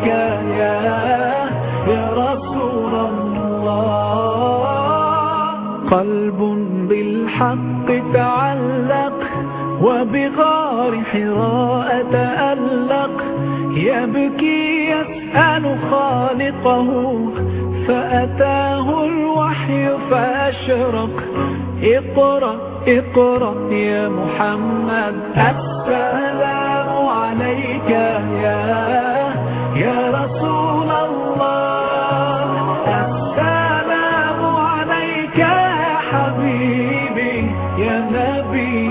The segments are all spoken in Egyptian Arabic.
يا يا رسول الله قلب بالحق تعلق وبغار حراء تألق يبكي يسأل خالقه فأتاه الوحي فأشرق اقرأ اقرأ يا محمد السلام عليك يا يا رسول الله السلام عليك يا حبيبي يا نبي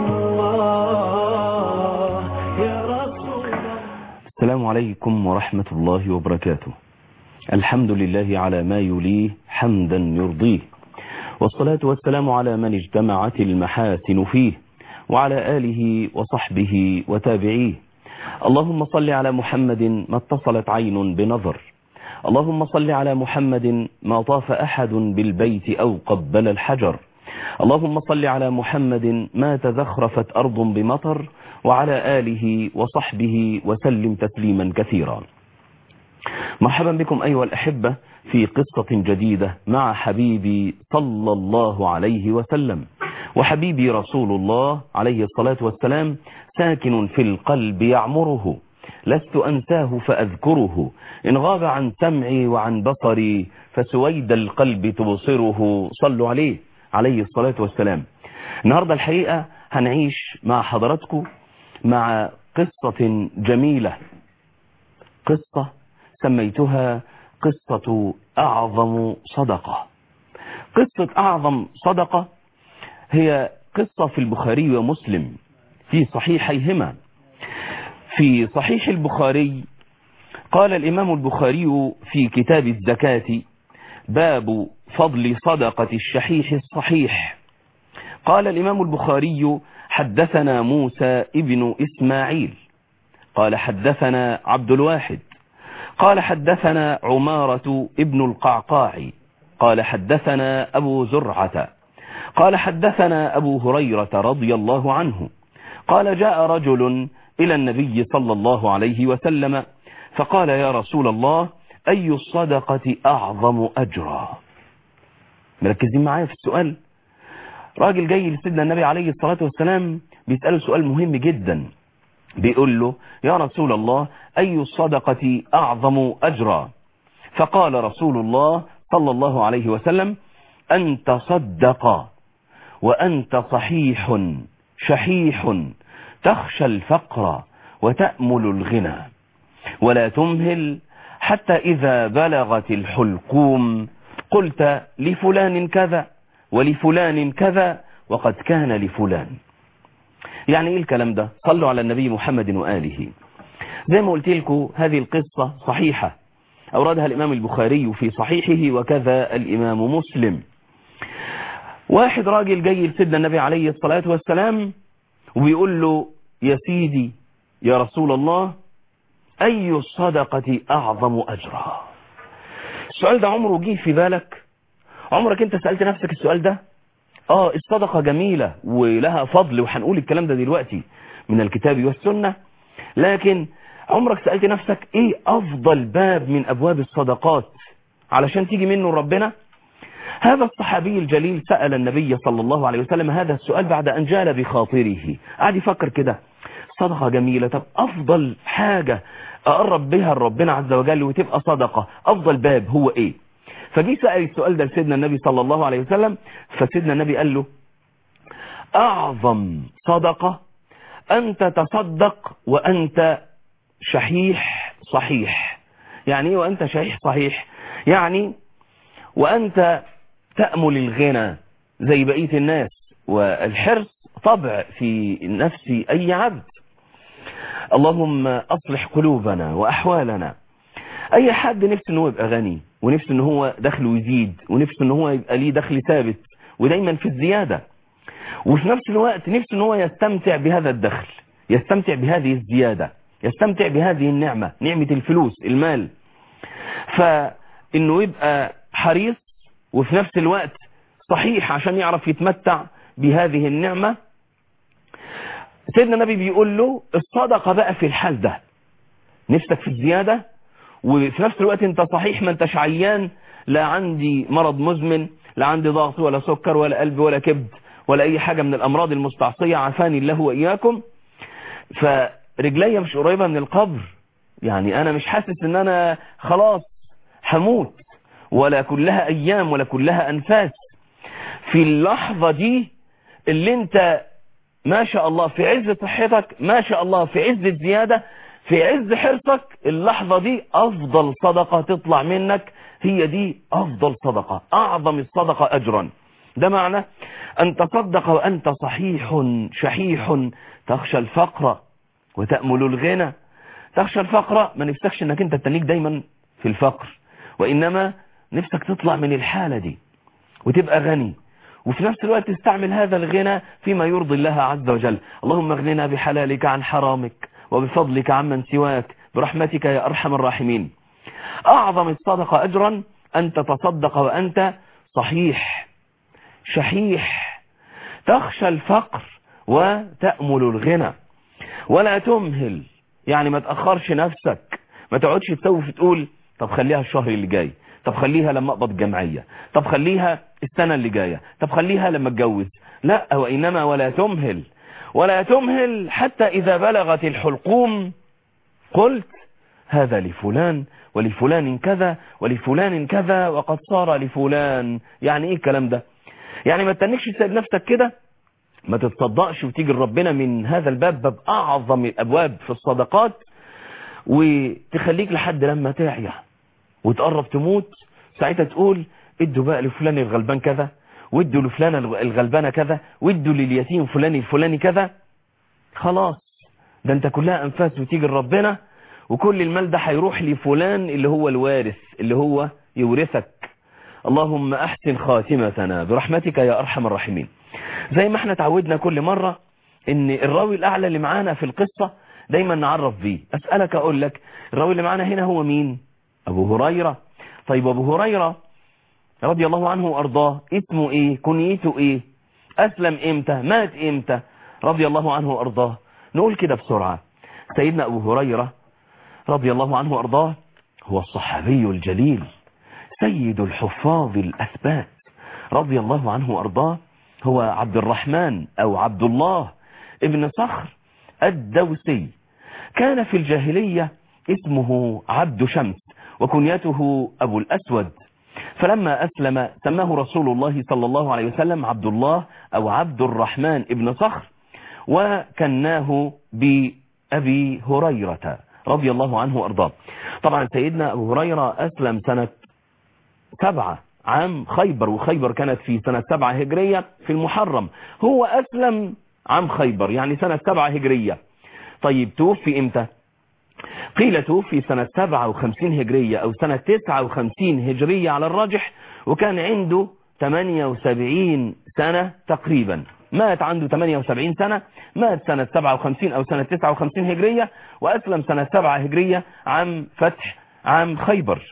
الله يا رسول الله السلام عليكم ورحمة الله وبركاته الحمد لله على ما يليه حمدا يرضيه والصلاة والسلام على من اجتمعت المحاسن فيه وعلى آله وصحبه وتابعيه اللهم صل على محمد ما اتصلت عين بنظر اللهم صل على محمد ما طاف أحد بالبيت أو قبل الحجر اللهم صل على محمد ما تزخرفت أرض بمطر وعلى آله وصحبه وسلم تسليما كثيرا مرحبا بكم أيها الأحبة في قصة جديدة مع حبيبي صلى الله عليه وسلم وحبيبي رسول الله عليه الصلاة والسلام ساكن في القلب يعمره لست أنساه فأذكره إن غاب عن سمعي وعن بصري فسويد القلب تبصره صلوا عليه عليه الصلاة والسلام النهاردة الحقيقة هنعيش مع حضراتكم مع قصة جميلة قصة سميتها قصة أعظم صدقة قصة أعظم صدقة هي قصة في البخاري ومسلم في صحيحيهما في صحيح البخاري قال الإمام البخاري في كتاب الزكاة باب فضل صدقة الشحيح الصحيح قال الإمام البخاري حدثنا موسى ابن إسماعيل قال حدثنا عبد الواحد قال حدثنا عمارة ابن القعقاع قال حدثنا أبو زرعة قال حدثنا أبو هريرة رضي الله عنه قال جاء رجل إلى النبي صلى الله عليه وسلم فقال يا رسول الله أي الصدقة أعظم أجرا مركزين معايا في السؤال راجل جاي لسيدنا النبي عليه الصلاة والسلام بيسأله سؤال مهم جدا بيقول له يا رسول الله أي الصدقة أعظم أجرا فقال رسول الله صلى الله عليه وسلم أن تصدق وأنت صحيح شحيح تخشى الفقر وتأمل الغنى ولا تمهل حتى إذا بلغت الحلقوم قلت لفلان كذا ولفلان كذا وقد كان لفلان يعني ايه الكلام ده صلوا على النبي محمد وآله زي ما قلت لكم هذه القصة صحيحة أوردها الإمام البخاري في صحيحه وكذا الإمام مسلم واحد راجل جاي لسيدنا النبي عليه الصلاة والسلام وبيقول له يا سيدي يا رسول الله أي الصدقة أعظم أجرا السؤال ده عمره جه في بالك عمرك انت سألت نفسك السؤال ده اه الصدقة جميلة ولها فضل وهنقول الكلام ده دلوقتي من الكتاب والسنة لكن عمرك سألت نفسك ايه افضل باب من ابواب الصدقات علشان تيجي منه ربنا هذا الصحابي الجليل سأل النبي صلى الله عليه وسلم هذا السؤال بعد ان جال بخاطره قعد يفكر كده صدقة جميلة طب افضل حاجة اقرب بها ربنا عز وجل وتبقى صدقة افضل باب هو ايه فجي سأل السؤال ده لسيدنا النبي صلى الله عليه وسلم فسيدنا النبي قال له أعظم صدقة أن تتصدق وأنت شحيح صحيح يعني ايه وأنت شحيح صحيح يعني وأنت تأمل الغنى زي بقية الناس والحرص طبع في نفس أي عبد اللهم أصلح قلوبنا وأحوالنا اي حد نفسه ان هو يبقى غني ونفسه ان هو دخله يزيد ونفسه ان هو يبقى ليه دخل ثابت ودايما في الزيادة وفي نفس الوقت نفسه ان هو يستمتع بهذا الدخل يستمتع بهذه الزيادة يستمتع بهذه النعمة نعمة الفلوس المال فانه يبقى حريص وفي نفس الوقت صحيح عشان يعرف يتمتع بهذه النعمة سيدنا النبي بيقول له الصدقة بقى في الحال ده نفسك في الزيادة وفي نفس الوقت انت صحيح ما انتش عيان لا عندي مرض مزمن لا عندي ضغط ولا سكر ولا قلب ولا كبد ولا اي حاجة من الامراض المستعصية عافاني الله واياكم فرجلي مش قريبة من القبر يعني انا مش حاسس ان انا خلاص هموت ولا كلها ايام ولا كلها انفاس في اللحظة دي اللي انت ما شاء الله في عز صحتك ما شاء الله في عز الزيادة في عز حرصك اللحظة دي افضل صدقة تطلع منك هي دي افضل صدقة اعظم الصدقة اجرا ده معنى ان تصدق وانت صحيح شحيح تخشى الفقر وتأمل الغنى تخشى الفقر ما نفسكش انك انت تنيك دايما في الفقر وانما نفسك تطلع من الحالة دي وتبقى غني وفي نفس الوقت تستعمل هذا الغنى فيما يرضي الله عز وجل اللهم اغننا بحلالك عن حرامك وبفضلك عمن سواك برحمتك يا أرحم الراحمين أعظم الصدقة أجرا أن تتصدق وأنت صحيح شحيح تخشى الفقر وتأمل الغنى ولا تمهل يعني ما تأخرش نفسك ما تقعدش تسوي تقول طب خليها الشهر اللي جاي طب خليها لما اقبض جمعية طب خليها السنة اللي جاية طب خليها لما اتجوز لا وإنما ولا تمهل ولا تمهل حتى إذا بلغت الحلقوم قلت هذا لفلان ولفلان كذا ولفلان كذا وقد صار لفلان يعني ايه الكلام ده يعني ما تنكش تسيب نفسك كده ما تتصدقش وتيجي لربنا من هذا الباب باب أعظم الأبواب في الصدقات وتخليك لحد لما تعيا وتقرب تموت ساعتها تقول ادوا بقى لفلان الغلبان كذا وادوا لفلان الغلبانة كذا وادوا لليتيم فلان الفلاني كذا خلاص ده انت كلها انفاس وتيجي لربنا وكل المال ده هيروح لفلان اللي هو الوارث اللي هو يورثك اللهم احسن خاتمتنا برحمتك يا ارحم الراحمين زي ما احنا تعودنا كل مرة ان الراوي الاعلى اللي معانا في القصة دايما نعرف بيه اسألك اقول لك الراوي اللي معانا هنا هو مين ابو هريرة طيب ابو هريرة رضي الله عنه وارضاه اسمه ايه كنيته ايه اسلم امتى مات امتى رضي الله عنه وارضاه نقول كده بسرعة سيدنا ابو هريرة رضي الله عنه وارضاه هو الصحابي الجليل سيد الحفاظ الاثبات رضي الله عنه وارضاه هو عبد الرحمن او عبد الله ابن صخر الدوسي كان في الجاهلية اسمه عبد شمس وكنيته ابو الاسود فلما اسلم سماه رسول الله صلى الله عليه وسلم عبد الله او عبد الرحمن ابن صخر وكناه بأبي هريرة رضي الله عنه وارضاه طبعا سيدنا ابو هريرة اسلم سنة سبعة عام خيبر وخيبر كانت في سنة سبعة هجرية في المحرم هو أسلم عام خيبر يعني سنة سبعة هجرية طيب توفي امتى قيل توفي سنة سبعة وخمسين هجرية أو سنة تسعة وخمسين هجرية على الراجح وكان عنده 78 سنة تقريبا مات عنده 78 سنة مات سنة 57 أو سنة 59 هجرية وأسلم سنة 7 هجرية عام فتح عام خيبر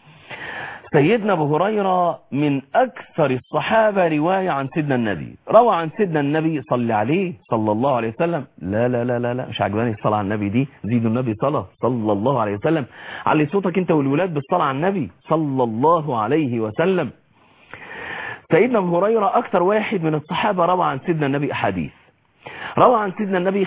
سيدنا ابو هريرة من أكثر الصحابة رواية عن سيدنا النبي روى عن سيدنا النبي صلى عليه صلى الله عليه وسلم لا لا لا لا, لا مش عجباني الصلاة على النبي دي زيدوا النبي صلاة صلى الله عليه وسلم علي صوتك انت والولاد بالصلاة على النبي صلى الله عليه وسلم سيدنا ابو هريرة أكثر واحد من الصحابة روى عن سيدنا النبي أحاديث روى عن سيدنا النبي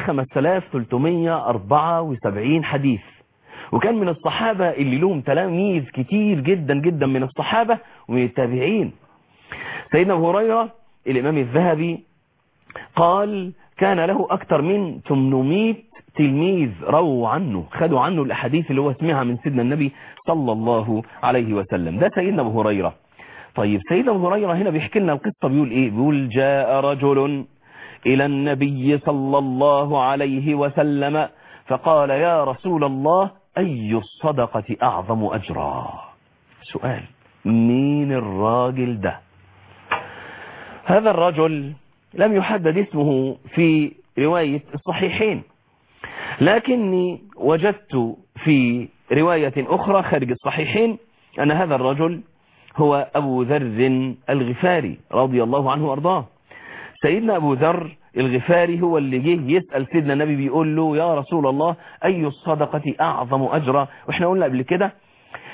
5374 حديث وكان من الصحابة اللي لهم تلاميذ كتير جدا جدا من الصحابة ومن التابعين سيدنا ابو هريرة الإمام الذهبي قال كان له أكثر من 800 تلميذ رووا عنه خدوا عنه الأحاديث اللي هو سمعها من سيدنا النبي صلى الله عليه وسلم ده سيدنا ابو هريرة طيب سيدنا ابو هريرة هنا بيحكي لنا القصة بيقول ايه بيقول جاء رجل إلى النبي صلى الله عليه وسلم فقال يا رسول الله أي الصدقة أعظم أجرا سؤال مين الراجل ده هذا الرجل لم يحدد اسمه في رواية الصحيحين لكني وجدت في رواية أخرى خارج الصحيحين أن هذا الرجل هو أبو ذر الغفاري رضي الله عنه وأرضاه سيدنا أبو ذر الغفاري هو اللي جه يسأل سيدنا النبي بيقول له يا رسول الله أي الصدقة أعظم أجرا وإحنا قلنا قبل كده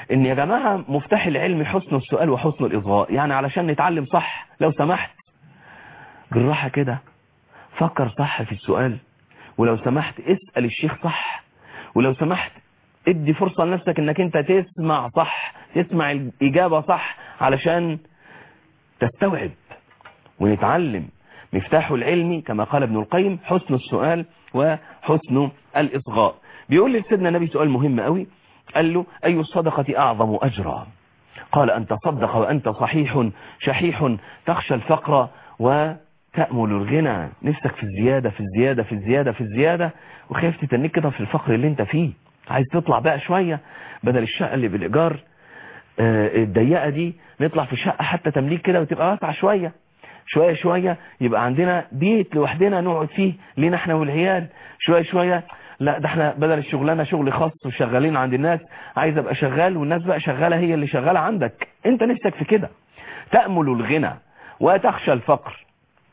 ان يا جماعة مفتاح العلم حسن السؤال وحسن الاصغاء يعني علشان نتعلم صح لو سمحت بالراحة كده فكر صح في السؤال ولو سمحت اسأل الشيخ صح ولو سمحت ادي فرصة لنفسك انك انت تسمع صح تسمع الاجابة صح علشان تستوعب ونتعلم مفتاح العلم كما قال ابن القيم حسن السؤال وحسن الإصغاء بيقول لسيدنا النبي سؤال مهم قوي قال له أي الصدقة أعظم أجرا قال أن تصدق وأنت صحيح شحيح تخشى الفقر وتأمل الغنى نفسك في الزيادة في الزيادة في الزيادة في الزيادة وخايف تتنك كده في الفقر اللي انت فيه عايز تطلع بقى شوية بدل الشقة اللي بالإيجار الضيقة دي نطلع في شقة حتى تمليك كده وتبقى واسعة شوية شوية شوية يبقى عندنا بيت لوحدنا نقعد فيه لينا احنا والعيال شوية شوية لا ده احنا بدل الشغلانة شغل خاص وشغالين عند الناس عايز ابقى شغال والناس بقى شغالة هي اللي شغالة عندك انت نفسك في كده تأمل الغنى وتخشى الفقر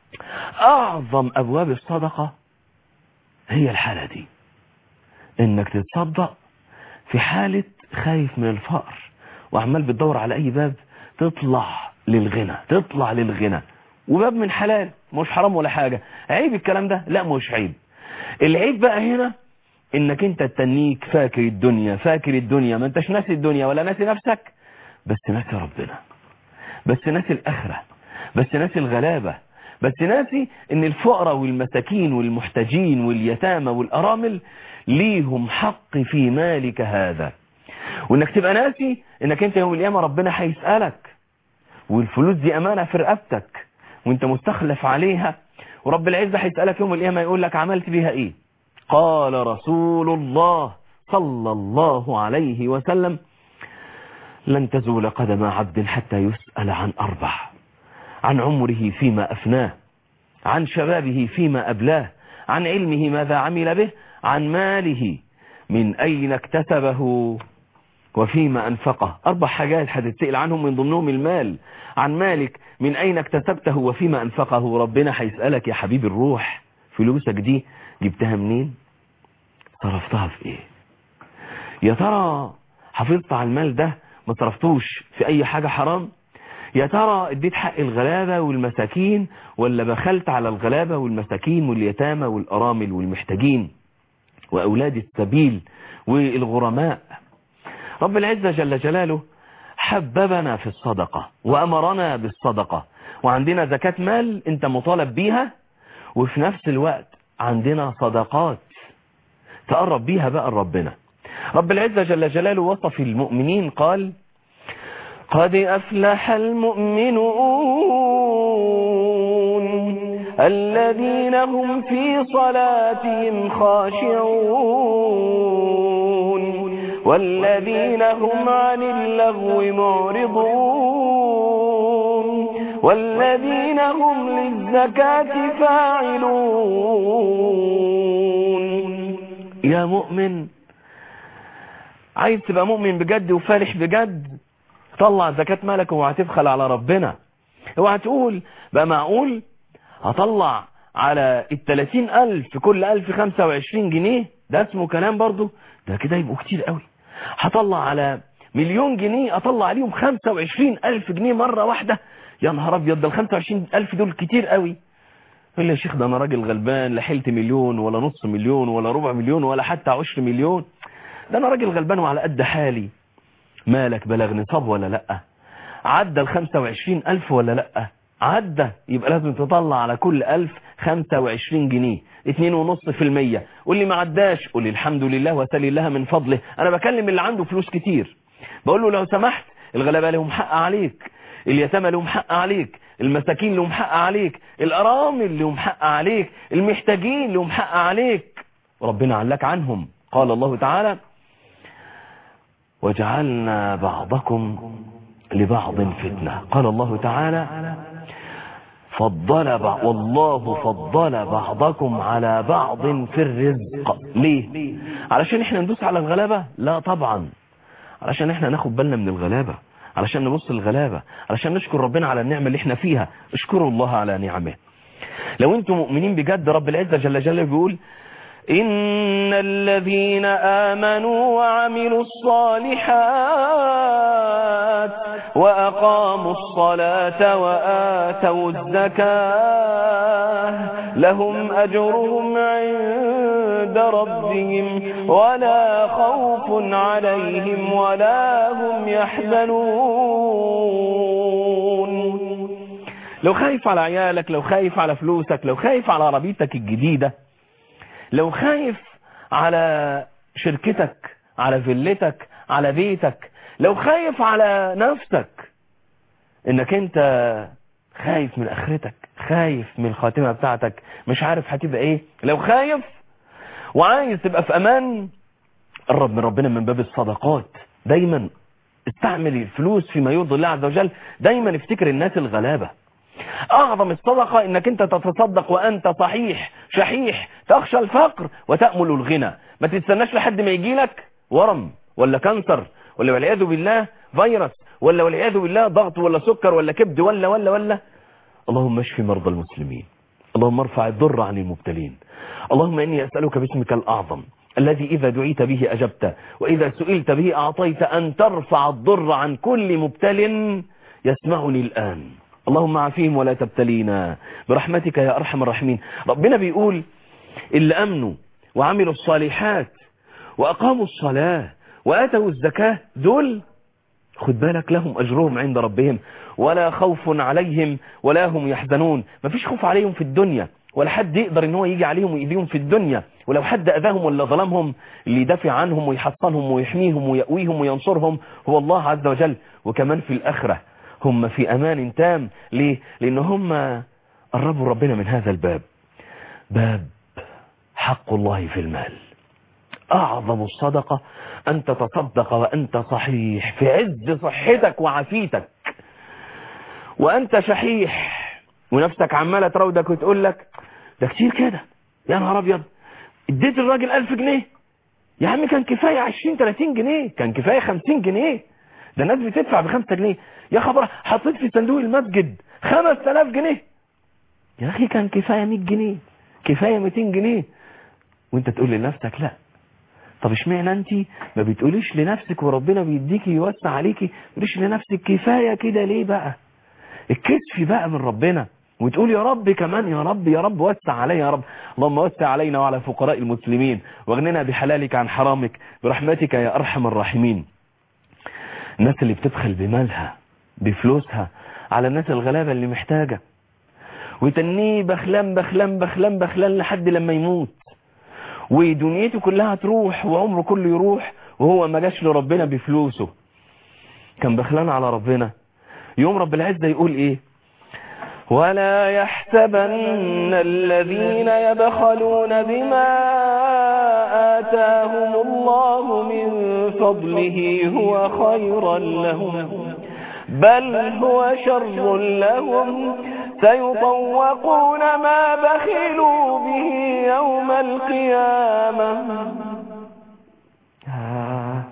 اعظم ابواب الصدقة هي الحالة دي انك تتصدق في حالة خايف من الفقر وعمال بتدور على اي باب تطلع للغنى تطلع للغنى وباب من حلال مش حرام ولا حاجة عيب الكلام ده لا مش عيب العيب بقى هنا انك انت تتنيك فاكر الدنيا فاكر الدنيا ما انتش ناسي الدنيا ولا ناسي نفسك بس ناسي ربنا بس ناسي الاخرة بس ناسي الغلابة بس ناسي ان الفقراء والمساكين والمحتاجين واليتامى والارامل ليهم حق في مالك هذا وانك تبقى ناسي انك انت يوم القيامة ربنا هيسألك والفلوس دي امانة في رقبتك وانت مستخلف عليها ورب العزة هيسألك يوم القيامة يقول لك عملت بيها ايه قال رسول الله صلى الله عليه وسلم لن تزول قدم عبد حتى يسأل عن أربع عن عمره فيما أفناه عن شبابه فيما أبلاه عن علمه ماذا عمل به عن ماله من أين اكتسبه وفيما أنفقه أربع حاجات هتتسأل عنهم من ضمنهم المال عن مالك من أين اكتسبته وفيما أنفقه ربنا هيسألك يا حبيب الروح فلوسك دي جبتها منين صرفتها في ايه يا ترى حافظت على المال ده ما صرفتوش في اي حاجة حرام يا ترى اديت حق الغلابة والمساكين ولا بخلت على الغلابة والمساكين واليتامى والارامل والمحتاجين واولاد السبيل والغرماء رب العزة جل جلاله حببنا في الصدقة وامرنا بالصدقة وعندنا زكاة مال انت مطالب بيها وفي نفس الوقت عندنا صدقات تقرب بيها بقى ربنا رب العزة جل جلاله وصف المؤمنين قال قد أفلح المؤمنون الذين هم في صلاتهم خاشعون والذين هم عن اللغو معرضون والذين هم للزكاة فاعلون يا مؤمن عايز تبقى مؤمن بجد وفالح بجد طلع زكاة مالك اوعى تبخل على ربنا اوعى تقول بقى معقول هطلع على التلاتين الف كل الف خمسة وعشرين جنيه ده اسمه كلام برضو ده كده يبقوا كتير قوي هطلع على مليون جنيه اطلع عليهم خمسة وعشرين الف جنيه مرة واحدة يا نهار ابيض ده ال 25 الف دول كتير قوي يقول لي يا شيخ ده انا راجل غلبان لا حلت مليون ولا نص مليون ولا ربع مليون ولا حتى عشر مليون ده انا راجل غلبان وعلى قد حالي مالك بلغ نصاب ولا لا عدى ال 25 الف ولا لا عدى يبقى لازم تطلع على كل الف 25 جنيه 2.5% قول لي ما عداش قول لي الحمد لله وسلي الله من فضله انا بكلم اللي عنده فلوس كتير بقول له لو سمحت الغلابه لهم حق عليك اليتامى لهم حق عليك المساكين لهم حق عليك الارامل لهم حق عليك المحتاجين لهم حق عليك ربنا علك عنهم قال الله تعالى وجعلنا بعضكم لبعض فتنة قال الله تعالى فضل بعض والله فضل بعضكم على بعض في الرزق ليه علشان احنا ندوس على الغلابة لا طبعا علشان احنا ناخد بالنا من الغلابة علشان نبص الغلابة علشان نشكر ربنا على النعمة اللي احنا فيها اشكروا الله على نعمه لو انتم مؤمنين بجد رب العزة جل جلاله بيقول إن الذين آمنوا وعملوا الصالحات وأقاموا الصلاة وآتوا الزكاة لهم أجرهم عند ربهم ولا خوف عليهم ولا هم يحزنون لو خايف على عيالك لو خايف على فلوسك لو خايف على عربيتك الجديدة لو خايف على شركتك على فيلتك على بيتك لو خايف على نفسك انك انت خايف من اخرتك خايف من الخاتمة بتاعتك مش عارف هتبقى ايه لو خايف وعايز تبقى في امان قرب من ربنا من باب الصدقات دايما استعمل الفلوس فيما يرضي الله عز وجل دايما افتكر الناس الغلابة اعظم الصدقة انك انت تتصدق وانت صحيح شحيح تخشى الفقر وتأمل الغنى ما تستناش لحد ما يجي لك ورم ولا كانسر ولا والعياذ بالله فيروس ولا والعياذ بالله ضغط ولا سكر ولا كبد ولا ولا ولا اللهم اشف مرضى المسلمين اللهم ارفع الضر عن المبتلين اللهم اني اسألك باسمك الاعظم الذي إذا دعيت به أجبت وإذا سئلت به أعطيت أن ترفع الضر عن كل مبتل يسمعني الآن اللهم عافيهم ولا تبتلينا برحمتك يا أرحم الراحمين ربنا بيقول اللي أمنوا وعملوا الصالحات وأقاموا الصلاة وآتوا الزكاة دول خد بالك لهم أجرهم عند ربهم ولا خوف عليهم ولا هم يحزنون مفيش خوف عليهم في الدنيا ولا حد يقدر ان هو يجي عليهم ويأذيهم في الدنيا ولو حد أذاهم ولا ظلمهم اللي يدافع عنهم ويحصنهم ويحميهم ويأويهم وينصرهم هو الله عز وجل وكمان في الآخرة هم في أمان تام ليه؟ لأن هم قربوا ربنا من هذا الباب باب حق الله في المال أعظم الصدقة أن تتصدق وأنت صحيح في عز صحتك وعافيتك وأنت شحيح ونفسك عمالة تراودك وتقول لك ده كتير كده يا نهار أبيض اديت الراجل ألف جنيه يا عم كان كفاية عشرين تلاتين جنيه كان كفاية خمسين جنيه ده الناس بتدفع بخمسة جنيه يا خبر حطيت في صندوق المسجد خمس تلاف جنيه يا أخي كان كفاية مية جنيه كفاية ميتين جنيه وانت تقول لنفسك لا طب اشمعنى انت ما بتقوليش لنفسك وربنا بيديكي يوسع عليكي ما تقوليش لنفسك كفاية كده ليه بقى الكسف بقى من ربنا وتقول يا رب كمان يا رب يا رب وسع علي يا رب اللهم وسع علينا وعلى فقراء المسلمين واغننا بحلالك عن حرامك برحمتك يا أرحم الراحمين الناس اللي بتبخل بمالها بفلوسها على الناس الغلابة اللي محتاجة وتنيه بخلان بخلان بخلان بخلان لحد لما يموت ودنيته كلها تروح وعمره كله يروح وهو ما جاش لربنا بفلوسه كان بخلان على ربنا يوم رب العزة يقول ايه ولا يحسبن الذين يبخلون بما آتاهم الله من فضله هو خيرا لهم بل هو شر لهم سيطوقون ما بخلوا به يوم القيامة آه.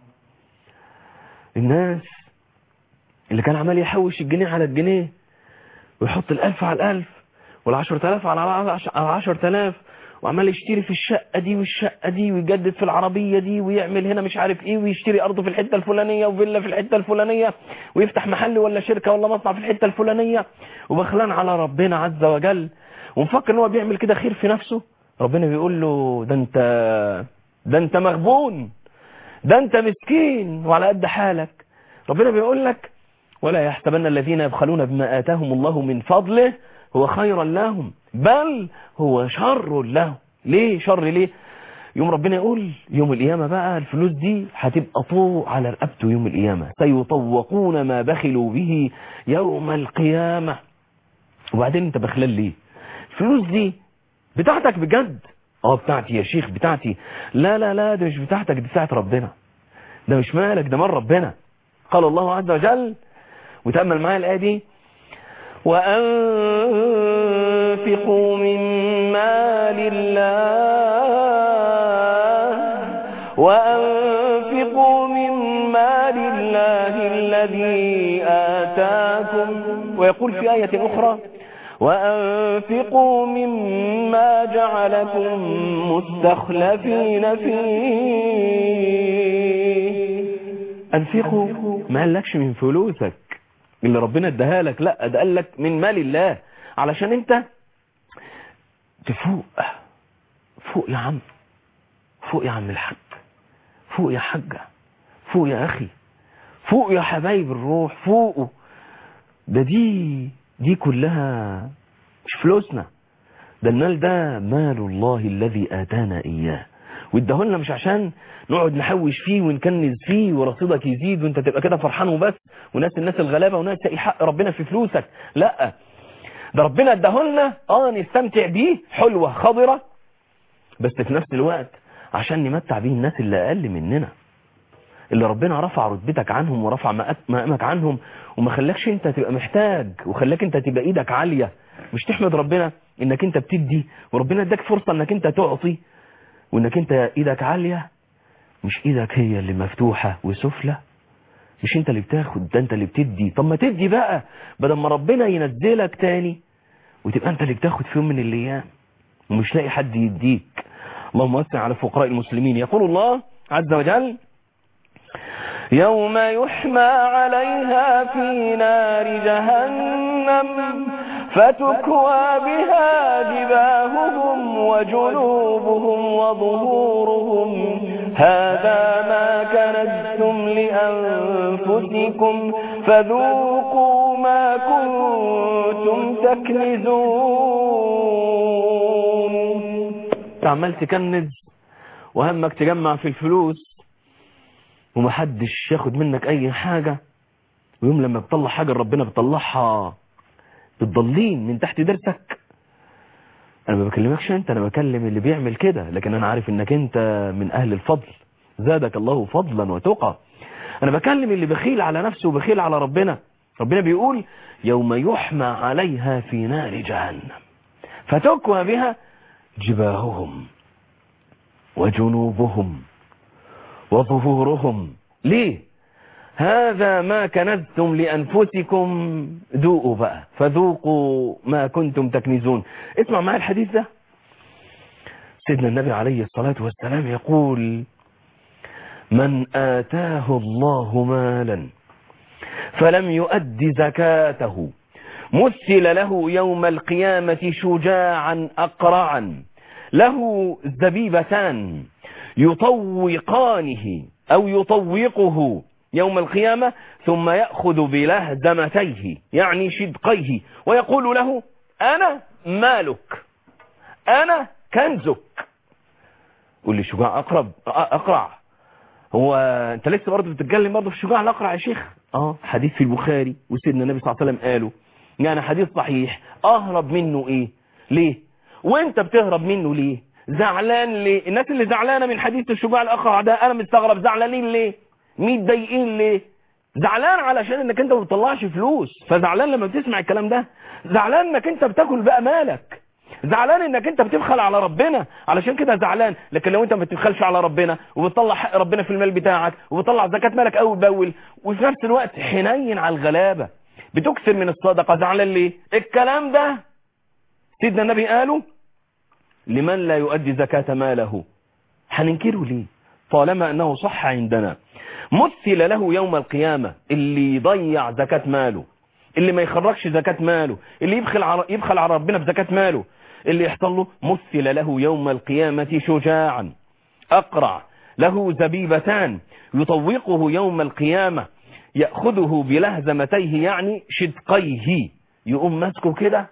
الناس اللي كان عمال يحوش الجنيه على الجنيه ويحط الألف على الألف والعشر تلاف على العشر تلاف وعمال يشتري في الشقة دي والشقة دي ويجدد في العربية دي ويعمل هنا مش عارف ايه ويشتري أرضه في الحتة الفلانية وفيلا في الحتة الفلانية ويفتح محل ولا شركة ولا مصنع في الحتة الفلانية وبخلان على ربنا عز وجل ومفكر ان هو بيعمل كده خير في نفسه ربنا بيقول له ده انت ده انت مغبون ده انت مسكين وعلى قد حالك ربنا بيقول لك ولا يحسبن الذين يبخلون بما آتاهم الله من فضله هو خيرا لهم بل هو شر لهم ليه شر ليه يوم ربنا يقول يوم القيامة بقى الفلوس دي هتبقى طوع على رقبته يوم القيامة سيطوقون ما بخلوا به يوم القيامة وبعدين انت بخلال ليه الفلوس دي بتاعتك بجد اه بتاعتي يا شيخ بتاعتي لا لا لا ده مش بتاعتك دي بتاعت ربنا ده مش مالك ده مال ربنا قال الله عز وجل وتأمل معايا الآية دي وأنفقوا مما لله وأنفقوا مما لله الذي آتاكم ويقول في آية أخرى وأنفقوا مما جعلكم مستخلفين فيه أنفقوا ما قالكش من فلوسك اللي ربنا اداها لك لا ده قال لك من مال الله علشان انت تفوق فوق يا عم فوق يا عم الحاج فوق يا حاجة فوق يا أخي فوق يا حبايب الروح فوقوا ده دي دي كلها مش فلوسنا ده المال ده مال الله الذي آتانا إياه واداهولنا مش عشان نقعد نحوش فيه ونكنز فيه ورصيدك يزيد وانت تبقى كده فرحان وبس وناس الناس الغلابة وناس تلاقي حق ربنا في فلوسك لا ده ربنا اداهولنا اه نستمتع بيه حلوة خضرة بس في نفس الوقت عشان نمتع بيه الناس اللي اقل مننا اللي ربنا رفع رتبتك عنهم ورفع مقامك عنهم وما خلاكش انت تبقى محتاج وخلاك انت تبقى ايدك عالية مش تحمد ربنا انك انت بتدي وربنا اداك فرصة انك انت تعطي وانك انت ايدك عالية مش ايدك هي اللي مفتوحة وسفلة مش انت اللي بتاخد ده انت اللي بتدي طب ما تدي بقى بدل ما ربنا ينزلك تاني وتبقى انت اللي بتاخد في يوم من الايام ومش لاقي حد يديك اللهم وسع على فقراء المسلمين يقول الله عز وجل يوم يحمى عليها في نار جهنم فتكوى بها جباههم وجنوبهم وظهورهم هذا ما كنتم لأنفسكم فذوقوا ما كنتم تكنزون عمال تكنز وهمك تجمع في الفلوس ومحدش ياخد منك اي حاجة ويوم لما بتطلع حاجة ربنا بتطلعها بتضلين من تحت درسك انا ما بكلمكش انت انا بكلم اللي بيعمل كده لكن انا عارف انك انت من اهل الفضل زادك الله فضلا وتقى انا بكلم اللي بخيل على نفسه وبخيل على ربنا ربنا بيقول يوم يحمى عليها في نار جهنم فتكوى بها جباههم وجنوبهم وظهورهم ليه هذا ما كنزتم لأنفسكم ذوقوا بقى فذوقوا ما كنتم تكنزون اسمع معي الحديث ده سيدنا النبي عليه الصلاة والسلام يقول من آتاه الله مالا فلم يؤد زكاته مثل له يوم القيامة شجاعا أقرعا له زبيبتان يطوقانه أو يطوقه يوم القيامة ثم يأخذ بلهدمتيه يعني شدقيه ويقول له أنا مالك أنا كنزك قول لي شجاع أقرب أقرع هو أنت لسه برضه بتتكلم برضه في شجاع الأقرع يا شيخ اه حديث في البخاري وسيدنا النبي صلى الله عليه وسلم قاله يعني حديث صحيح أهرب منه إيه ليه وانت بتهرب منه ليه زعلان ليه الناس اللي زعلانة من حديث الشجاع الأقرع ده أنا مستغرب زعلانين ليه متضايقين ليه زعلان علشان انك انت ما بتطلعش فلوس فزعلان لما بتسمع الكلام ده زعلان انك انت بتاكل بقى مالك زعلان انك انت بتبخل على ربنا علشان كده زعلان لكن لو انت ما بتبخلش على ربنا وبتطلع حق ربنا في المال بتاعك وبتطلع زكاة مالك اول باول وفي نفس الوقت حنين على الغلابة بتكثر من الصدقة زعلان ليه الكلام ده سيدنا النبي قاله لمن لا يؤدي زكاة ماله هننكره ليه طالما انه صح عندنا مثل له يوم القيامة اللي يضيع زكاة ماله اللي ما يخرجش زكاة ماله اللي يبخل على, يبخل على ربنا بزكاة ماله اللي يحصل له مثل له يوم القيامة شجاعا أقرع له زبيبتان يطوقه يوم القيامة يأخذه بلهزمتيه يعني شدقيه يقوم ماسكه كده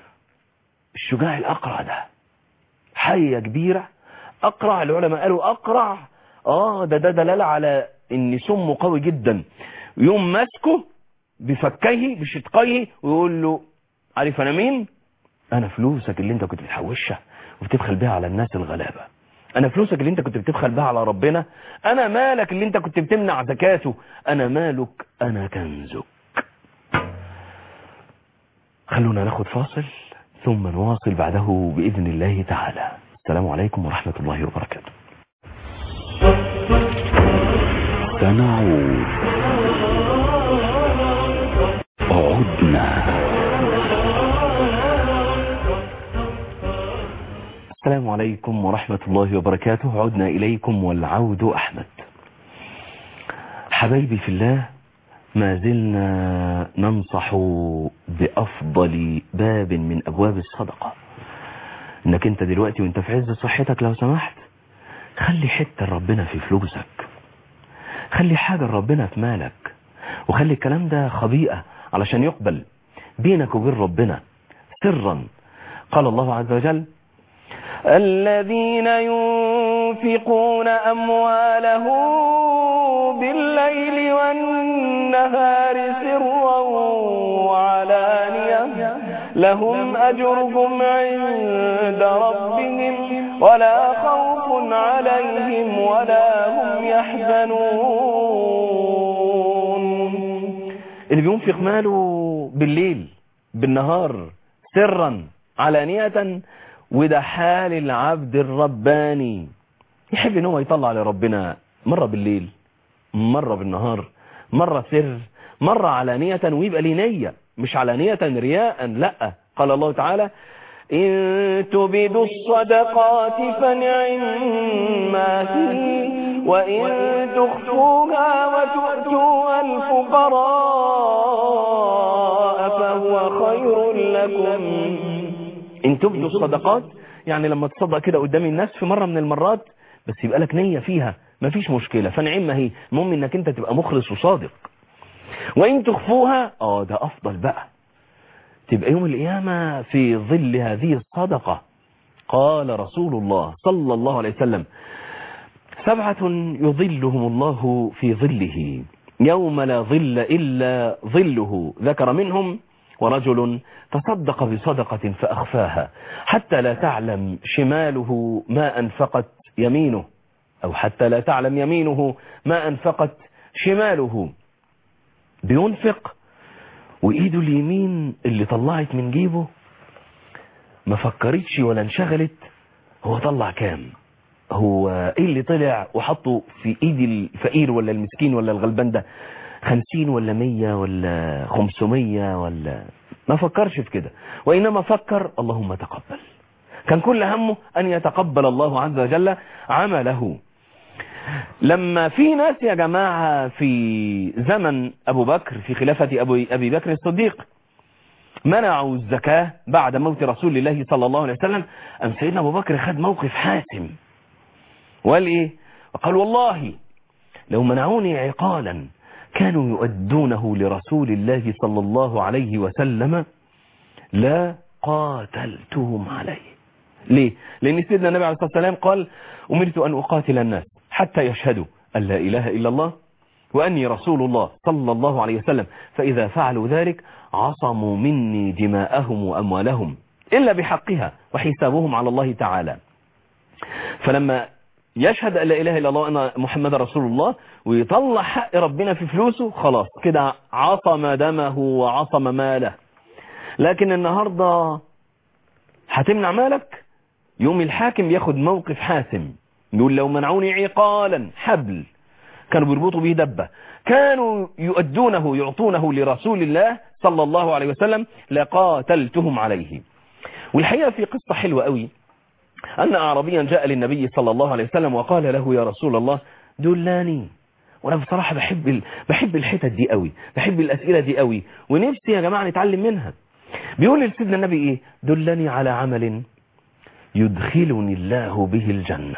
الشجاع الأقرع ده حية كبيرة أقرع العلماء قالوا أقرع آه ده ده دلالة على ان سمه قوي جدا يوم ماسكه بفكيه بشدقيه ويقول له عارف انا مين انا فلوسك اللي انت كنت بتحوشها وبتبخل بيها على الناس الغلابة انا فلوسك اللي انت كنت بتبخل بيها على ربنا انا مالك اللي انت كنت بتمنع زكاته انا مالك انا كنزك خلونا ناخد فاصل ثم نواصل بعده بإذن الله تعالى السلام عليكم ورحمة الله وبركاته سنعود عدنا السلام عليكم ورحمة الله وبركاته عدنا إليكم والعود أحمد حبايبي في الله ما زلنا ننصح بأفضل باب من أبواب الصدقة انك انت دلوقتي وانت في عز صحتك لو سمحت خلي حتة ربنا في فلوسك خلي حاجة ربنا في مالك وخلي الكلام ده خبيئة علشان يقبل بينك وبين ربنا سرا قال الله عز وجل الذين ينفقون أمواله بالليل والنهار سرا وعلانية لهم أجرهم عند ربهم ولا خوف عليهم ولا هم يحزنون اللي بينفق ماله بالليل بالنهار سرا علانية وده حال العبد الرباني يحب ان هو يطلع لربنا مرة بالليل مرة بالنهار مرة سر مرة علانية ويبقى ليه نية مش علانية رياء لا قال الله تعالى إن تبدوا الصدقات فنعما هي وإن تخفوها وتؤتوها الفقراء فهو خير لكم ان تبدوا الصدقات يعني لما تصدق كده قدام الناس في مرة من المرات بس يبقى لك نية فيها مفيش مشكلة فنعمة هي المهم انك انت تبقى مخلص وصادق وان تخفوها اه ده افضل بقى تبقى يوم القيامة في ظل هذه الصدقة قال رسول الله صلى الله عليه وسلم سبعة يظلهم الله في ظله يوم لا ظل إلا ظله ذكر منهم ورجل تصدق بصدقة فأخفاها حتى لا تعلم شماله ما أنفقت يمينه أو حتى لا تعلم يمينه ما أنفقت شماله بينفق وإيده اليمين اللي طلعت من جيبه ما فكرتش ولا انشغلت هو طلع كام هو ايه اللي طلع وحطه في ايد الفقير ولا المسكين ولا الغلبان ده خمسين ولا مية ولا خمسمية ولا ما فكرش في كده وإنما فكر اللهم تقبل كان كل همه أن يتقبل الله عز وجل عمله لما في ناس يا جماعة في زمن أبو بكر في خلافة أبو أبي بكر الصديق منعوا الزكاة بعد موت رسول الله صلى الله عليه وسلم أم سيدنا أبو بكر خد موقف حاسم وقال إيه وقال والله لو منعوني عقالا كانوا يؤدونه لرسول الله صلى الله عليه وسلم لا قاتلتهم عليه ليه؟ لأن سيدنا النبي عليه الصلاة والسلام قال أمرت أن أقاتل الناس حتى يشهدوا أن لا إله إلا الله وأني رسول الله صلى الله عليه وسلم فإذا فعلوا ذلك عصموا مني دماءهم وأموالهم إلا بحقها وحسابهم على الله تعالى فلما يشهد أن لا إله إلا الله وأن محمد رسول الله ويطلع حق ربنا في فلوسه خلاص كده عصم دمه وعصم ماله لكن النهاردة هتمنع مالك يوم الحاكم ياخد موقف حاسم يقول لو منعوني عقالا حبل كانوا بيربطوا به دبة كانوا يؤدونه يعطونه لرسول الله صلى الله عليه وسلم لقاتلتهم عليه والحقيقة في قصة حلوة قوي أن أعربيا جاء للنبي صلى الله عليه وسلم وقال له يا رسول الله دلاني وانا بصراحة بحب ال... بحب الحتت دي قوي بحب الأسئلة دي قوي ونفسي يا جماعة نتعلم منها بيقول لسيدنا النبي ايه دلني على عمل يدخلني الله به الجنة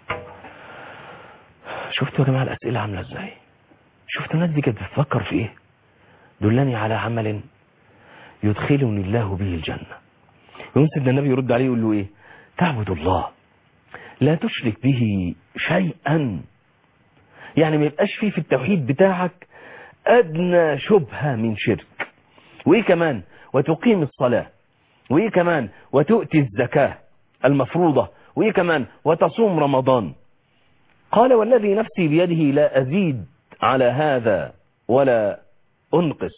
شفتوا يا جماعة الأسئلة عاملة ازاي شفتوا الناس دي كانت بتفكر في ايه دلني على عمل يدخلني الله به الجنة يقول سيدنا النبي يرد عليه يقول له ايه تعبد الله لا تشرك به شيئا يعني ما يبقاش فيه في التوحيد بتاعك أدنى شبهة من شرك وإيه كمان وتقيم الصلاة وإيه كمان وتؤتي الزكاة المفروضة وإيه كمان وتصوم رمضان قال والذي نفسي بيده لا أزيد على هذا ولا أنقص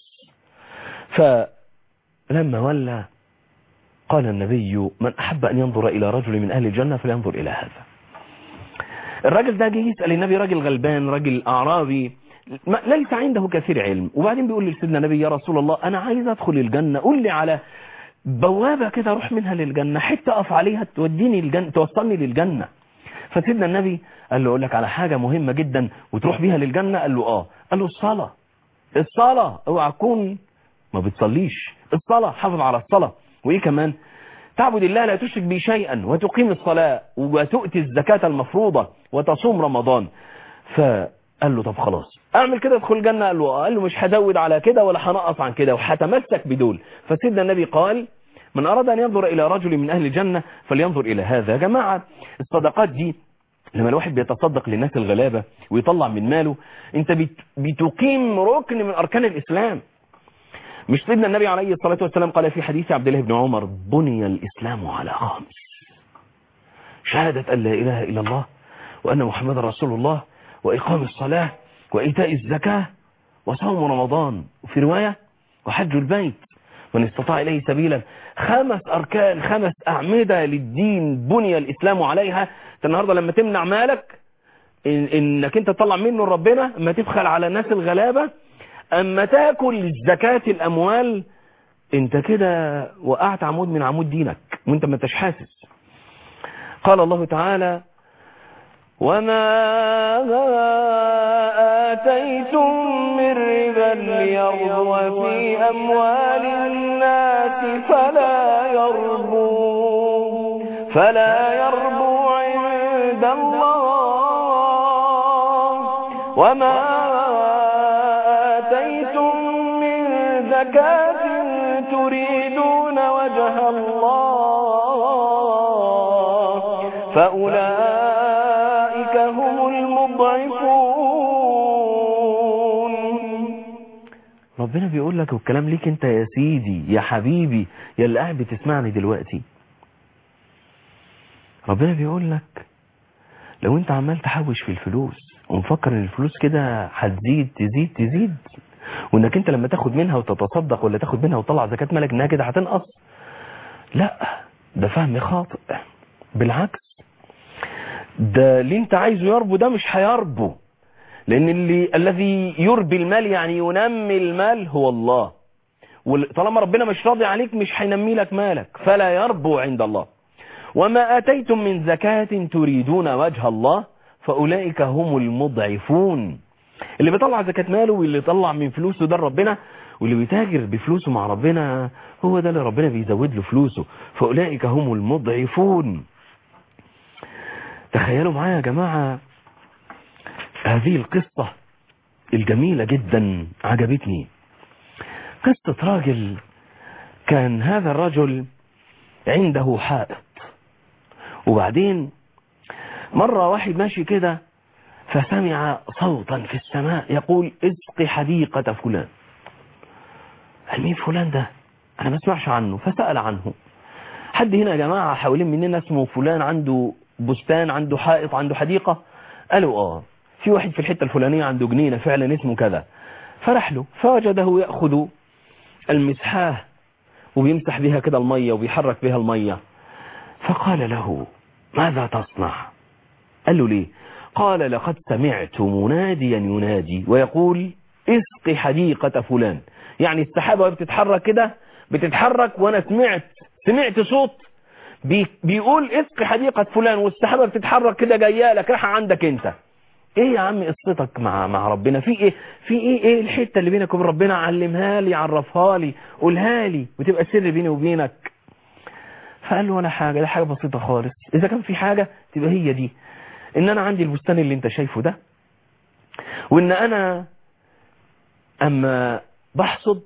فلما ولى قال النبي من أحب أن ينظر إلى رجل من أهل الجنة فلينظر إلى هذا الراجل ده جه يسأل النبي راجل غلبان راجل أعرابي ليس عنده كثير علم وبعدين بيقول لسيدنا النبي يا رسول الله أنا عايز أدخل الجنة قول لي على بوابة كده اروح منها للجنة حتة اقف عليها توديني الجنة توصلني للجنة فسيدنا النبي قال له اقول لك على حاجة مهمة جدا وتروح بيها للجنة قال له اه قال له الصلاة الصلاة اوعى تكون ما بتصليش الصلاة حافظ على الصلاة وايه كمان تعبد الله لا تشرك به شيئا وتقيم الصلاة وتؤتي الزكاة المفروضة وتصوم رمضان فقال له طب خلاص اعمل كده ادخل الجنة قال له آه. قال له مش هزود على كده ولا هنقص عن كده وهتمسك بدول فسيدنا النبي قال من أراد أن ينظر إلى رجل من أهل الجنة فلينظر إلى هذا يا جماعة الصدقات دي لما الواحد بيتصدق للناس الغلابة ويطلع من ماله انت بت- بتقيم ركن من أركان الإسلام مش سيدنا النبي عليه الصلاة والسلام قال في حديث عبد الله بن عمر بني الإسلام على خمس شهادة أن لا إله إلا الله وأن محمد رسول الله وإقام الصلاة وإيتاء الزكاة وصوم رمضان وفي رواية وحج البيت من استطاع إليه سبيلا خمس أركان خمس أعمدة للدين بني الإسلام عليها أنت النهاردة لما تمنع مالك إن إنك أنت تطلع منه ربنا أما تبخل على الناس الغلابة أما تاكل زكاة الأموال أنت كده وقعت عمود من عمود دينك وأنت ما انتش حاسس قال الله تعالى وما آتيتم من ربا ليربو في أموال الناس فلا يربو فلا يربو عند الله وما آتيتم من زكاة تريدون وجه الله فأولئك هم المضعفون ربنا بيقول لك والكلام ليك انت يا سيدي يا حبيبي يا اللي قاعد بتسمعني دلوقتي ربنا بيقول لك لو انت عمال تحوش في الفلوس ومفكر ان الفلوس كده هتزيد تزيد تزيد وانك انت لما تاخد منها وتتصدق ولا تاخد منها وتطلع زكاة مالك انها كده هتنقص لا ده فهم خاطئ بالعكس ده اللي انت عايزه يربو ده مش هيربو لان اللي الذي يربي المال يعني ينمي المال هو الله وطالما ربنا مش راضي عليك مش هينمي لك مالك فلا يربو عند الله وما آتيتم من زكاة تريدون وجه الله فأولئك هم المضعفون اللي بيطلع زكاة ماله واللي يطلع من فلوسه ده ربنا واللي بيتاجر بفلوسه مع ربنا هو ده اللي ربنا بيزود له فلوسه فأولئك هم المضعفون تخيلوا معايا يا جماعة هذه القصة الجميلة جدا عجبتني قصة راجل كان هذا الرجل عنده حائط وبعدين مرة واحد ماشي كده فسمع صوتا في السماء يقول اسق حديقة فلان قال مين فلان ده انا ما اسمعش عنه فسأل عنه حد هنا يا جماعة حوالين مننا اسمه فلان عنده بستان عنده حائط عنده حديقة قالوا اه في واحد في الحتة الفلانية عنده جنينة فعلا اسمه كذا فرح له فوجده يأخذ المسحاه وبيمسح بها كده المية وبيحرك بها المية فقال له ماذا تصنع قال له ليه قال لقد سمعت مناديا ينادي ويقول اسق حديقة فلان يعني السحابة وهي بتتحرك كده بتتحرك وانا سمعت سمعت صوت بي بيقول اسق حديقة فلان والسحابة بتتحرك كده جايه لك راح عندك انت ايه يا عم قصتك مع مع ربنا في ايه في ايه ايه الحته اللي بينك وبين ربنا علمها لي عرفها لي قولها لي وتبقى سر بيني وبينك فقال له ولا حاجه ده حاجه بسيطه خالص اذا كان في حاجه تبقى هي دي ان انا عندي البستان اللي انت شايفه ده وان انا اما بحصد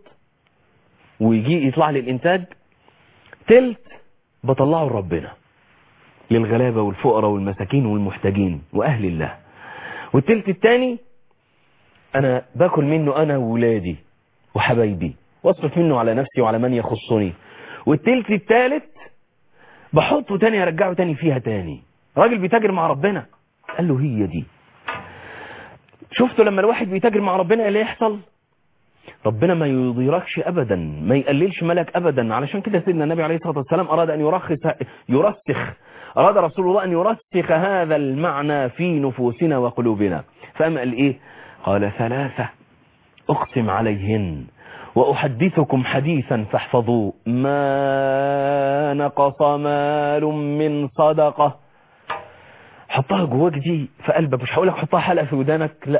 ويجي يطلع لي الانتاج تلت بطلعه لربنا للغلابه والفقراء والمساكين والمحتاجين واهل الله والتلت التاني انا باكل منه انا وولادي وحبايبي واصرف منه على نفسي وعلى من يخصني والتلت التالت بحطه تاني ارجعه تاني فيها تاني راجل بيتاجر مع ربنا قال له هي دي شفتوا لما الواحد بيتاجر مع ربنا ايه اللي يحصل ربنا ما يضيركش ابدا ما يقللش ملك ابدا علشان كده سيدنا النبي عليه الصلاه والسلام اراد ان يرخص يرسخ اراد رسول الله ان يرسخ هذا المعنى في نفوسنا وقلوبنا فاما قال ايه قال ثلاثه اقسم عليهن وأحدثكم حديثا فاحفظوا ما نقص مال من صدقة حطها جواك دي في قلبك مش هقولك حطها حلقة في ودانك لا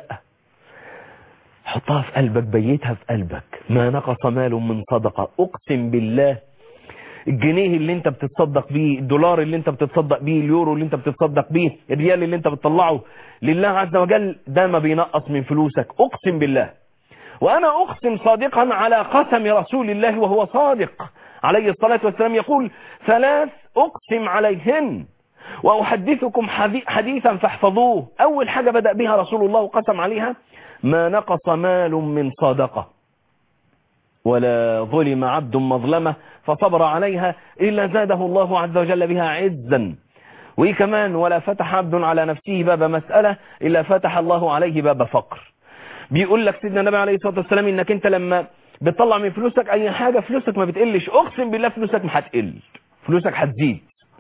حطها في قلبك بيتها في قلبك ما نقص مال من صدقة أقسم بالله الجنيه اللي انت بتتصدق بيه الدولار اللي انت بتتصدق بيه اليورو اللي انت بتتصدق بيه الريال اللي انت بتطلعه لله عز وجل ده ما بينقص من فلوسك اقسم بالله وانا اقسم صادقا على قسم رسول الله وهو صادق عليه الصلاة والسلام يقول ثلاث اقسم عليهن واحدثكم حديثا فاحفظوه اول حاجة بدأ بها رسول الله وقسم عليها ما نقص مال من صدقه ولا ظلم عبد مظلمة فصبر عليها إلا زاده الله عز وجل بها عزا وإيه كمان ولا فتح عبد على نفسه باب مسألة إلا فتح الله عليه باب فقر بيقول لك سيدنا النبي عليه الصلاة والسلام إنك أنت لما بتطلع من فلوسك أي حاجة فلوسك ما بتقلش أقسم بالله فلوسك ما هتقل فلوسك هتزيد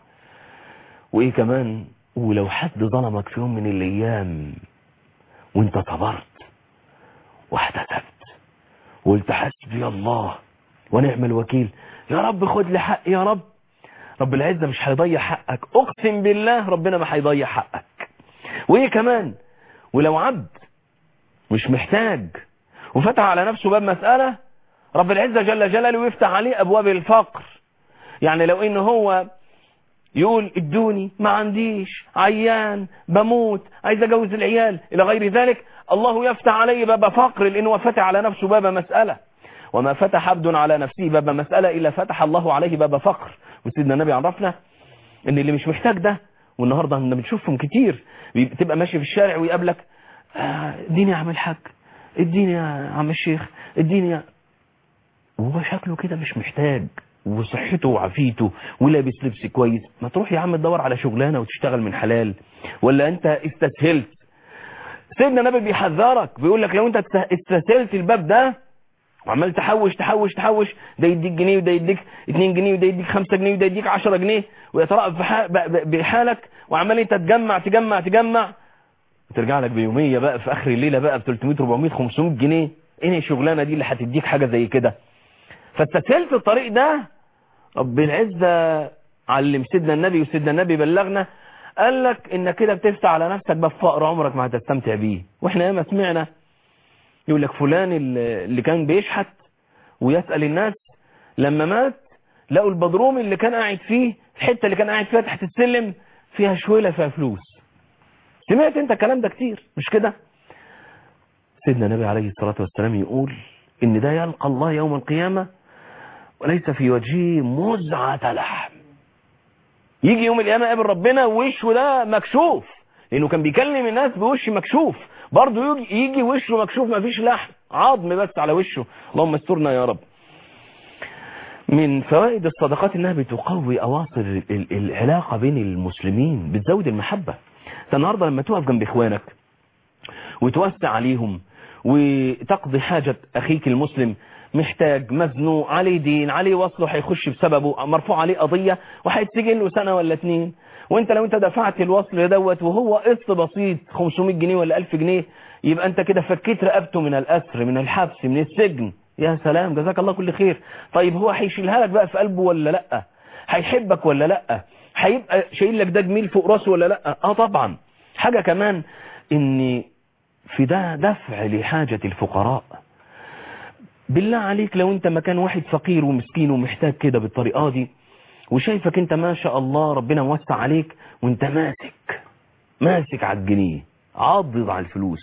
وإيه كمان ولو حد ظلمك في يوم من الأيام وانت صبرت واحتسبت وقلت حسبي الله ونعم الوكيل يا رب خد لي حق يا رب رب العزة مش هيضيع حقك اقسم بالله ربنا ما هيضيع حقك وايه كمان ولو عبد مش محتاج وفتح على نفسه باب مسألة رب العزة جل جلاله يفتح عليه ابواب الفقر يعني لو انه هو يقول ادوني ما عنديش عيان بموت عايز اجوز العيال الى غير ذلك الله يفتح عليه باب فقر لانه فتح على نفسه باب مسألة وما فتح عبد على نفسه باب مسألة الا فتح الله عليه باب فقر وسيدنا النبي عرفنا ان اللي مش محتاج ده والنهاردة احنا بنشوفهم كتير تبقى ماشي في الشارع ويقابلك آه، اديني يا عم الحاج اديني يا عم الشيخ اديني يا وهو شكله كده مش محتاج وصحته وعافيته ولابس لبس كويس ما تروح يا عم تدور على شغلانه وتشتغل من حلال ولا انت استسهلت سيدنا النبي بيحذرك بيقول لك لو انت استسهلت الباب ده وعمال تحوش تحوش تحوش ده يديك جنيه وده يديك 2 جنيه وده يديك 5 جنيه وده يديك 10 جنيه ويترقب بحالك وعمال انت تجمع تجمع تجمع وترجع لك بيوميه بقى في اخر الليله بقى ب 300 400 500 جنيه ايه الشغلانه دي اللي هتديك حاجه زي كده فاستسهلت الطريق ده رب العزة علم سيدنا النبي وسيدنا النبي بلغنا قال لك انك كده بتفتح على نفسك باب فقر عمرك ما هتستمتع بيه واحنا ياما سمعنا يقول لك فلان اللي كان بيشحت ويسأل الناس لما مات لقوا البدروم اللي كان قاعد فيه الحتة اللي كان قاعد فيها تحت السلم فيها شويلة فيها فلوس سمعت انت الكلام ده كتير مش كده سيدنا النبي عليه الصلاة والسلام يقول ان ده يلقى الله يوم القيامة وليس في وجهه مزعة لحم يجي يوم القيامة قابل ربنا ووشه ده مكشوف لانه كان بيكلم الناس بوش مكشوف برضه يجي, يجي وشه مكشوف ما فيش لحم عظم بس على وشه اللهم استرنا يا رب من فوائد الصدقات انها بتقوي اواصر العلاقة بين المسلمين بتزود المحبة انت النهاردة لما تقف جنب اخوانك وتوسع عليهم وتقضي حاجة اخيك المسلم محتاج مزنوق عليه دين عليه وصله هيخش بسببه مرفوع عليه قضية وهيتسجن له سنة ولا اتنين وانت لو انت دفعت الوصل دوت وهو قسط بسيط 500 جنيه ولا 1000 جنيه يبقى انت كده فكيت رقبته من الاسر من الحبس من السجن يا سلام جزاك الله كل خير طيب هو هيشيلها لك بقى في قلبه ولا لا هيحبك ولا لا هيبقى شايل لك ده جميل فوق راسه ولا لا اه طبعا حاجة كمان ان في ده دفع لحاجة الفقراء بالله عليك لو انت مكان واحد فقير ومسكين ومحتاج كده بالطريقة دي وشايفك انت ما شاء الله ربنا موسع عليك وانت ماسك ماسك على الجنيه عضض على الفلوس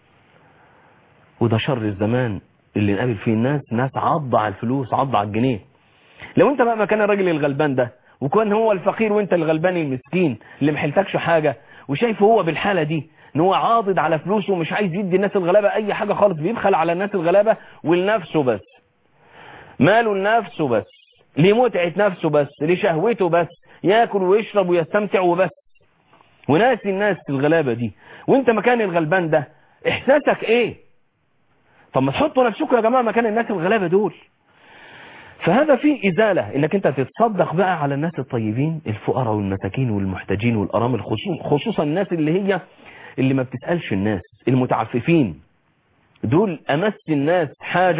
وده شر الزمان اللي نقابل فيه الناس ناس عض على الفلوس عض على الجنيه لو انت بقى مكان الراجل الغلبان ده وكان هو الفقير وانت الغلبان المسكين اللي محلتكش حاجة وشايفه هو بالحالة دي ان هو عاضد على فلوسه ومش عايز يدي الناس الغلابة اي حاجة خالص بيبخل على الناس الغلابة ولنفسه بس ماله لنفسه بس لمتعة نفسه بس لشهوته بس ياكل ويشرب ويستمتع وبس وناسي الناس الغلابة دي وانت مكان الغلبان ده احساسك ايه طب ما تحطوا نفسكم يا جماعة مكان الناس الغلابة دول فهذا فيه إزالة انك انت تتصدق بقى على الناس الطيبين الفقراء والمساكين والمحتاجين والأرامل خصوصا الناس اللي هي اللي ما بتسألش الناس المتعففين دول أمس الناس حاجة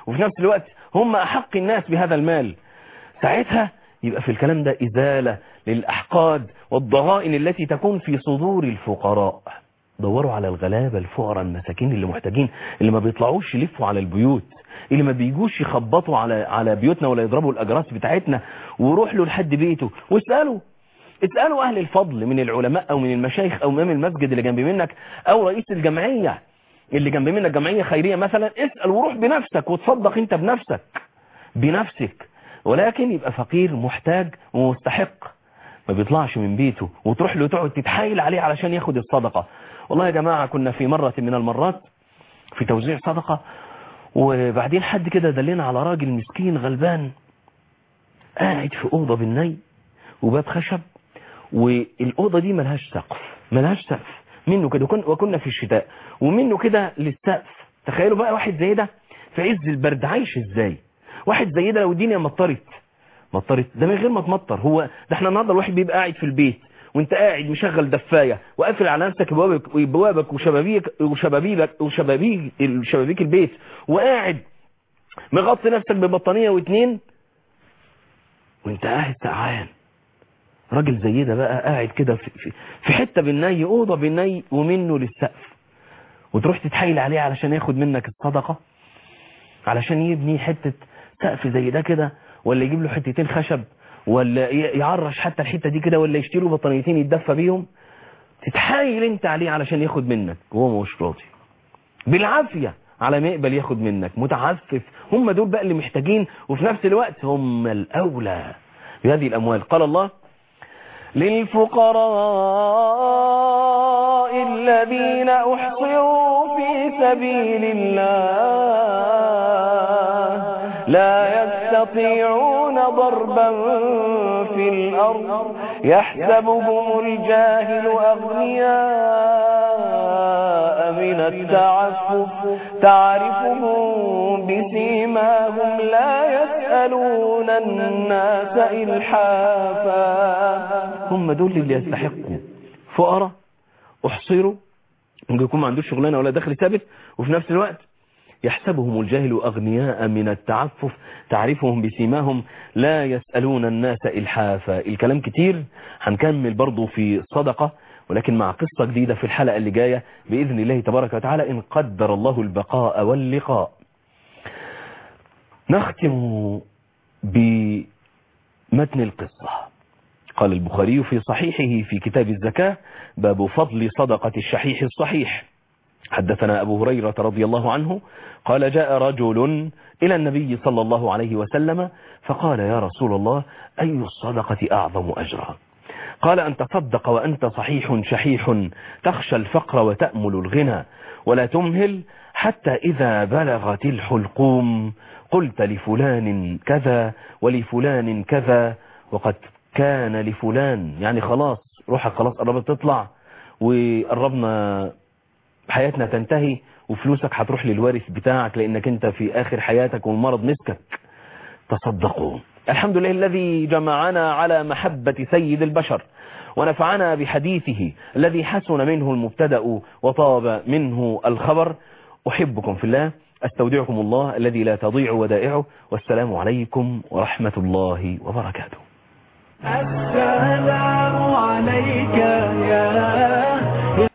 وفي نفس الوقت هم أحق الناس بهذا المال ساعتها يبقى في الكلام ده إزالة للأحقاد والضغائن التي تكون في صدور الفقراء دوروا على الغلابة الفقراء المساكين اللي محتاجين اللي ما بيطلعوش يلفوا على البيوت اللي ما بيجوش يخبطوا على على بيوتنا ولا يضربوا الأجراس بتاعتنا وروح له لحد بيته واسألوا اسألوا أهل الفضل من العلماء أو من المشايخ أو إمام المسجد اللي جنب منك أو رئيس الجمعية اللي جنب منك جمعية خيرية مثلا اسأل وروح بنفسك وتصدق انت بنفسك بنفسك ولكن يبقى فقير محتاج ومستحق ما بيطلعش من بيته وتروح له تقعد تتحايل عليه علشان ياخد الصدقة والله يا جماعة كنا في مرة من المرات في توزيع صدقة وبعدين حد كده دلنا على راجل مسكين غلبان قاعد في أوضة بالني وباب خشب والأوضة دي ملهاش سقف ملهاش سقف منه كده وكن- وكنا في الشتاء ومنه كده للسقف تخيلوا بقى واحد زي ده في عز البرد عايش ازاي واحد زي ده لو الدنيا مطرت مطرت ده من غير ما تمطر هو ده احنا النهارده الواحد بيبقى قاعد في البيت وانت قاعد مشغل دفايه وقافل على نفسك بوابك بوابك وشبابيك وشبابيك وشبابيك شبابيك البيت وقاعد مغطي نفسك ببطانيه واتنين وانت قاعد سقعان راجل زي ده بقى قاعد كده في, في, في حته بالني اوضه بالني ومنه للسقف وتروح تتحايل عليه علشان ياخد منك الصدقه علشان يبني حته سقف زي ده كده ولا يجيب له حتتين خشب ولا ي- يعرش حتى الحته دي كده ولا يشتري له بطانيتين يتدفى بيهم تتحايل انت عليه علشان ياخد منك وهو مش راضي بالعافيه على ما يقبل ياخد منك متعفف هم دول بقى اللي محتاجين وفي نفس الوقت هم الاولى بهذه الاموال قال الله للفقراء الذين أحصروا في سبيل الله لا يستطيعون ضربا في الأرض يحسبهم الجاهل أغنياء من التعفف تعرفهم بسيماهم لا يسألون الناس إلحافا هم دول اللي يستحقوا فقراء احصروا ممكن يكون ما عندوش شغلانه ولا دخل ثابت وفي نفس الوقت يحسبهم الجاهل أغنياء من التعفف تعرفهم بسيماهم لا يسألون الناس إلحافا الكلام كتير هنكمل برضو في صدقة ولكن مع قصة جديدة في الحلقة اللي جاية بإذن الله تبارك وتعالى إن قدر الله البقاء واللقاء نختم بمتن القصة قال البخاري في صحيحه في كتاب الزكاة باب فضل صدقة الشحيح الصحيح حدثنا أبو هريرة رضي الله عنه قال جاء رجل إلى النبي صلى الله عليه وسلم فقال يا رسول الله أي الصدقة أعظم أجرا قال أن تصدق وأنت صحيح شحيح تخشى الفقر وتأمل الغنى ولا تمهل حتى إذا بلغت الحلقوم قلت لفلان كذا ولفلان كذا وقد كان لفلان يعني خلاص روحك خلاص قربت تطلع وقربنا حياتنا تنتهي وفلوسك هتروح للوارث بتاعك لانك انت في اخر حياتك والمرض مسكك تصدقوا الحمد لله الذي جمعنا على محبة سيد البشر ونفعنا بحديثه الذي حسن منه المبتدأ وطاب منه الخبر أحبكم في الله أستودعكم الله الذي لا تضيع ودائعه والسلام عليكم ورحمة الله وبركاته السلام عليك يا